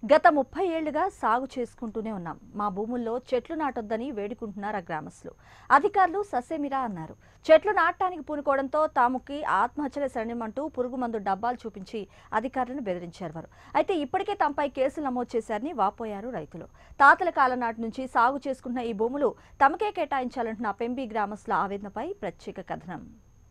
గత ముప్పై ఏళ్లుగా సాగు చేసుకుంటూనే ఉన్నాం మా భూముల్లో చెట్లు నాటొద్దని వేడుకుంటున్నారు ఆ గ్రామస్తులు అధికారులు ససేమిరా అన్నారు చెట్లు నాటడానికి పూనుకోవడంతో తాముకి ఆత్మహత్యల శరణ్యమంటూ పురుగు మందు డబ్బాలు చూపించి అధికారులను బెదిరించారు వారు అయితే ఇప్పటికే తమపై కేసులు నమోదు చేశారని వాపోయారు రైతులు తాతల కాలం నాటి నుంచి సాగు చేసుకుంటున్న ఈ భూములు తమకే కేటాయించాలంటున్న పెంబి గ్రామస్తుల ఆవేదనపై ప్రత్యేక కథనం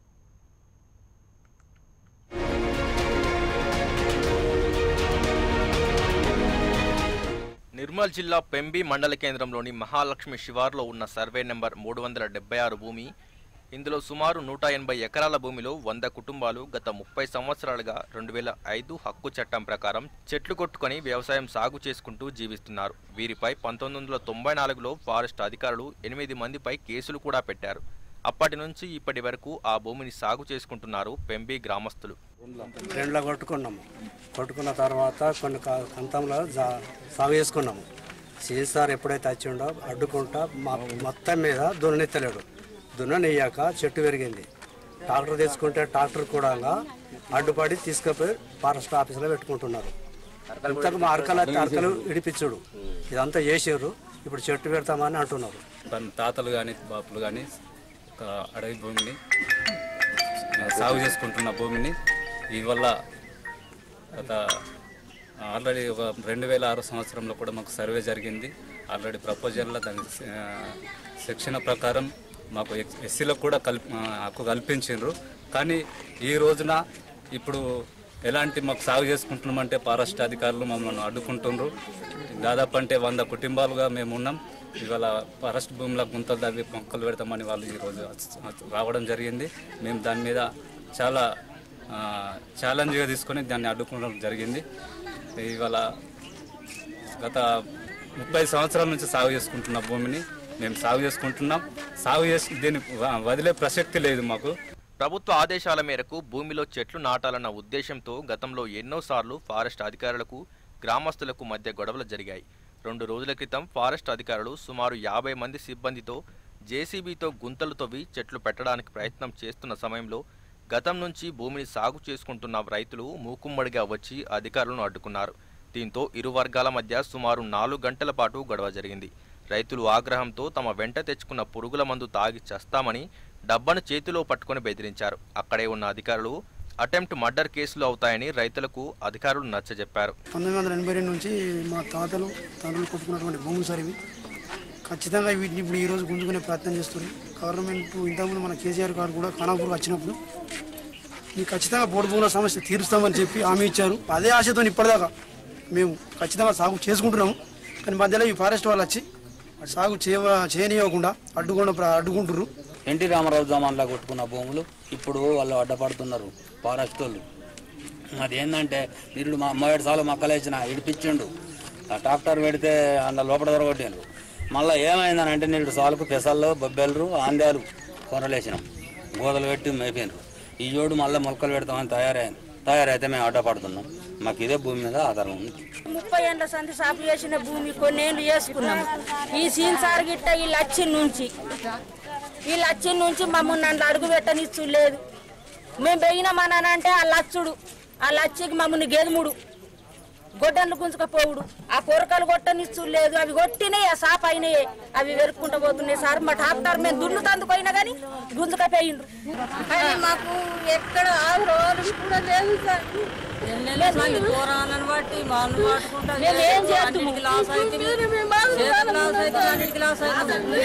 నిర్మల్ జిల్లా పెంబి మండల కేంద్రంలోని మహాలక్ష్మి శివార్లో ఉన్న సర్వే నెంబర్ మూడు వందల డెబ్బై ఆరు భూమి ఇందులో సుమారు నూట ఎనభై ఎకరాల భూమిలో వంద కుటుంబాలు గత ముప్పై సంవత్సరాలుగా రెండు వేల ఐదు హక్కు చట్టం ప్రకారం చెట్లు కొట్టుకొని వ్యవసాయం సాగు చేసుకుంటూ జీవిస్తున్నారు వీరిపై పంతొమ్మిది వందల తొంభై నాలుగులో ఫారెస్ట్ అధికారులు ఎనిమిది మందిపై కేసులు కూడా పెట్టారు అప్పటి నుంచి ఇప్పటి వరకు ఆ భూమిని సాగు చేసుకుంటున్నారు పెంబి గ్రామస్తులు రెండులో కొట్టుకున్నాము కొట్టుకున్న తర్వాత కొన్ని కా- కంతంలో జా- సాగు చేసుకున్నాము సీసార్ ఎప్పుడైతే వచ్చిండో అడ్డుకుంటా మా మొత్తం మీద దున్నెత్తలేడు దున్ననెయ్యాక చెట్టు పెరిగింది ట్రాక్టర్ తెచ్చుకుంటే ట్రాక్టర్ కూడా అడ్డుపడి తీసుకుపోయి ఫారెస్ట్ ఆఫీసులో పెట్టుకుంటున్నారు ఇంతకు మా అరకలు అయితే అరకలు ఇడిపించుడు ఇదంతా చేసారు ఇప్పుడు చెట్టు పెడతామని అంటున్నారు తన తాతలు కానీ బాపులు కానీ ఒక అడవి భూమిని ఆ, సాగు చేసుకుంటున్న భూమిని ఇవల్ల గత ఆల్రెడీ ఒక రెండు వేల ఆరు సంవత్సరంలో కూడా మాకు సర్వే జరిగింది ఆల్రెడీ ప్రపోజల్లో దాని ఆ, శిక్షణ ప్రకారం మాకు ఎస్సీలకు కూడా కల్ప ఆ, హక్కు కల్పించారు కానీ ఈ రోజున ఇప్పుడు ఎలాంటి మాకు సాగు చేసుకుంటున్నామంటే ఫారెస్ట్ అధికారులు మమ్మల్ని అడ్డుకుంటున్నారు దాదాపు అంటే వంద కుటుంబాలుగా మేము ఉన్నాం ఇవాళ ఫారెస్ట్ భూమిలో గుంతలు తవ్వి మొక్కలు పెడతామని వాళ్ళు ఈరోజు రావడం జరిగింది మేము దాని మీద చాలా ఆ, ఛాలెంజ్గా తీసుకొని దాన్ని అడ్డుకోవడం జరిగింది ఇవాళ గత ముప్పై సంవత్సరాల నుంచి సాగు చేసుకుంటున్న భూమిని మేము సాగు చేసుకుంటున్నాం సాగు చేసి దీన్ని వ- వదిలే ప్రసక్తి లేదు మాకు ప్రభుత్వ ఆదేశాల మేరకు భూమిలో చెట్లు నాటాలన్న ఉద్దేశంతో గతంలో ఎన్నోసార్లు ఫారెస్ట్ అధికారులకు గ్రామస్తులకు మధ్య గొడవలు జరిగాయి రెండు రోజుల క్రితం ఫారెస్ట్ అధికారులు సుమారు యాభై మంది సిబ్బందితో జేసీబీతో గుంతలు తవ్వి చెట్లు పెట్టడానికి ప్రయత్నం చేస్తున్న సమయంలో గతం నుంచి భూమిని సాగు చేసుకుంటున్న రైతులు మూకుమ్మడిగా వచ్చి అధికారులను అడ్డుకున్నారు దీంతో ఇరు వర్గాల మధ్య సుమారు నాలుగు గంటల పాటు గొడవ జరిగింది రైతులు ఆగ్రహంతో తమ వెంట తెచ్చుకున్న పురుగుల మందు తాగి చస్తామని డబ్బాను చేతిలో పట్టుకొని బెదిరించారు అక్కడే ఉన్న అధికారులు అటెంప్ట్ మర్డర్ కేసులు అవుతాయని రైతులకు అధికారులు నచ్చజెప్పారు పంతొమ్మిది వందల ఎనభై రెండు నుంచి మా తాతలు తండ్రులు కొట్టుకున్నటువంటి భూములు సార్ ఇవి ఖచ్చితంగా వీటిని ఇప్పుడు ఈ రోజు గుంజుకునే ప్రయత్నం చేస్తుంది గవర్నమెంట్ ఇంతకుముందు మన కేసీఆర్ గారు కూడా ఖానాపూర్ వచ్చినప్పుడు ఈ ఖచ్చితంగా బోర్డు భూముల సమస్య తీరుస్తామని చెప్పి హామీ ఇచ్చారు అదే ఆశతో ఇప్పటిదాకా మేము ఖచ్చితంగా సాగు చేసుకుంటున్నాము కానీ మధ్యలో ఈ ఫారెస్ట్ వాళ్ళు వచ్చి సాగు చేయ చేయనివ్వకుండా అడ్డుకుండా అడ్డుకుంటున్నారు ఎన్టీ రామారావు జమాన్లా కొట్టుకున్న భూములు ఇప్పుడు వాళ్ళు అడ్డపడుతున్నారు ఫారెస్ట్ వాళ్ళు అది ఏంటంటే నిరుడు మా అమ్మవేడు సార్లు మొక్కలేసిన ఇడిపించిండు ఆ ట్రాక్టర్ పెడితే అందులో లోపల దొరకొట్టిండ్రు మళ్ళీ ఏమైందనంటే నిరుడు సాలుకు పెసళ్ళు బొబ్బెలు ఆందాలు కొనలేసినాం గోదలు పెట్టి మేపినారు ఈ జోడు మళ్ళీ మొలకలు పెడతామని తయారైంది తయారైతే మేము అడ్డపడుతున్నాం మాకు ఇదే భూమి మీద ఆధారం ఉంది ముప్పై ఏళ్ళ సంధి సాపు చేసిన భూమి కొన్నేళ్ళు చేసుకున్నాము ఈ సీన్ సార్ గిట్ట ఈ లచ్చి నుంచి ఈ లచ్చి నుంచి మమ్మల్ని నన్ను అడుగు పెట్టనిచ్చు లేదు మేము పోయినామనంటే ఆ లచ్చుడు ఆ లచ్చికి మమ్మల్ని గెదుముడు గొడ్డన్లు గుంజుకపోవుడు ఆ పొరకలు కొట్టనిచ్చు లేదు అవి కొట్టినాయి ఆ సాప అయినాయి అవి వెరుక్కుంటూ పోతున్నాయి సార్ మా డాక్టర్ మేము దున్నుతందుకు పోయినా కానీ గుంజుకపోయిండ్రు అది మాకు ఎక్కడ ఆరు రోజులు కూడా లేదు సార్ మంది పోరాలను బట్టి వాళ్ళు పట్టుకుంటా మేము ఏం చేస్తున్నాం? లాస్ అయితే చేతికి లాస్ అయితే అన్నిటికి లాస్ అయితే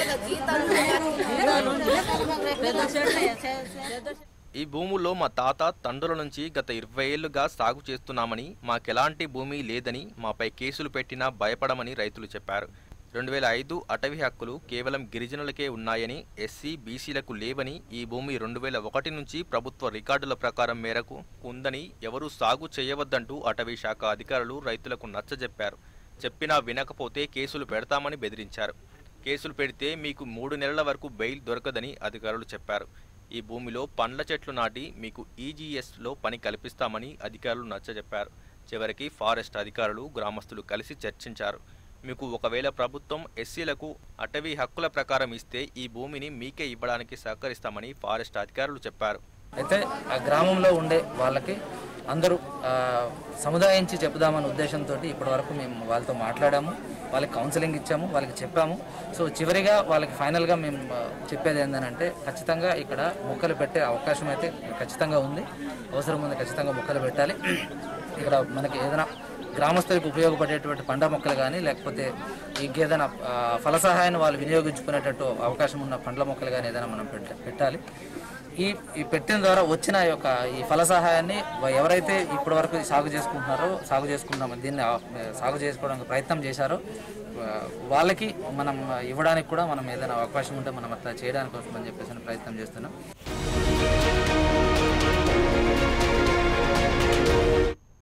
పెద్ద చెట్టు ఈ భూముల్లో మా తాత తండ్రుల నుంచి గత ఇరవై ఏళ్లుగా సాగు చేస్తున్నామని మాకెలాంటి భూమి లేదని మాపై కేసులు పెట్టినా భయపడమని రైతులు చెప్పారు రెండు వేల ఐదు అటవీ హక్కులు కేవలం గిరిజనులకే ఉన్నాయని ఎస్సీ బీసీలకు లేవని ఈ భూమి రెండు వేల ఒకటి నుంచి ప్రభుత్వ రికార్డుల ప్రకారం మేరకు ఉందని ఎవరూ సాగు చేయవద్దంటూ అటవీ శాఖ అధికారులు రైతులకు నచ్చజెప్పారు చెప్పినా వినకపోతే కేసులు పెడతామని బెదిరించారు కేసులు పెడితే మీకు మూడు నెలల వరకు బెయిల్ దొరకదని అధికారులు చెప్పారు ఈ భూమిలో పండ్ల చెట్లు నాటి మీకు ఈజీఎస్లో పని కల్పిస్తామని అధికారులు నచ్చజెప్పారు చివరికి ఫారెస్ట్ అధికారులు గ్రామస్తులు కలిసి చర్చించారు మీకు ఒకవేళ ప్రభుత్వం ఎస్సీలకు అటవీ హక్కుల ప్రకారం ఇస్తే ఈ భూమిని మీకే ఇవ్వడానికి సహకరిస్తామని ఫారెస్ట్ అధికారులు చెప్పారు అయితే ఆ గ్రామంలో ఉండే వాళ్ళకి అందరూ ఆ, సముదాయించి చెప్పుదామనే ఉద్దేశంతో ఇప్పటి వరకు మేము వాళ్ళతో మాట్లాడాము వాళ్ళకి కౌన్సిలింగ్ ఇచ్చాము వాళ్ళకి చెప్పాము సో చివరిగా వాళ్ళకి ఫైనల్గా మేము ఆ, చెప్పేది ఏంటంటే ఖచ్చితంగా ఇక్కడ మొక్కలు పెట్టే అవకాశం అయితే ఖచ్చితంగా ఉంది అవసరం ఉంది ఖచ్చితంగా మొక్కలు పెట్టాలి ఇక్కడ మనకి ఏదైనా గ్రామస్తులకు ఉపయోగపడేటువంటి పంట మొక్కలు కానీ లేకపోతే ఇంకేదైనా ఆ, ఫల సహాయాన్ని వాళ్ళు వినియోగించుకునేటట్టు అవకాశం ఉన్న పండ్ల మొక్కలు కానీ ఏదైనా మనం పెట్ట- పెట్టాలి ఈ ఈ పెట్టిన ద్వారా వచ్చిన ఈ యొక్క ఈ ఫల సహాయాన్ని వ- ఎవరైతే ఇప్పటి వరకు సాగు చేసుకుంటున్నారో సాగు చేసుకున్నామో దీన్ని ఆ, సాగు చేసుకోవడానికి ప్రయత్నం చేశారో ఆ, వాళ్ళకి మనం ఇవ్వడానికి కూడా మనం ఏదైనా అవకాశం ఉంటే మనం అట్లా చేయడానికి వస్తుందని చెప్పేసి ప్రయత్నం చేస్తున్నాం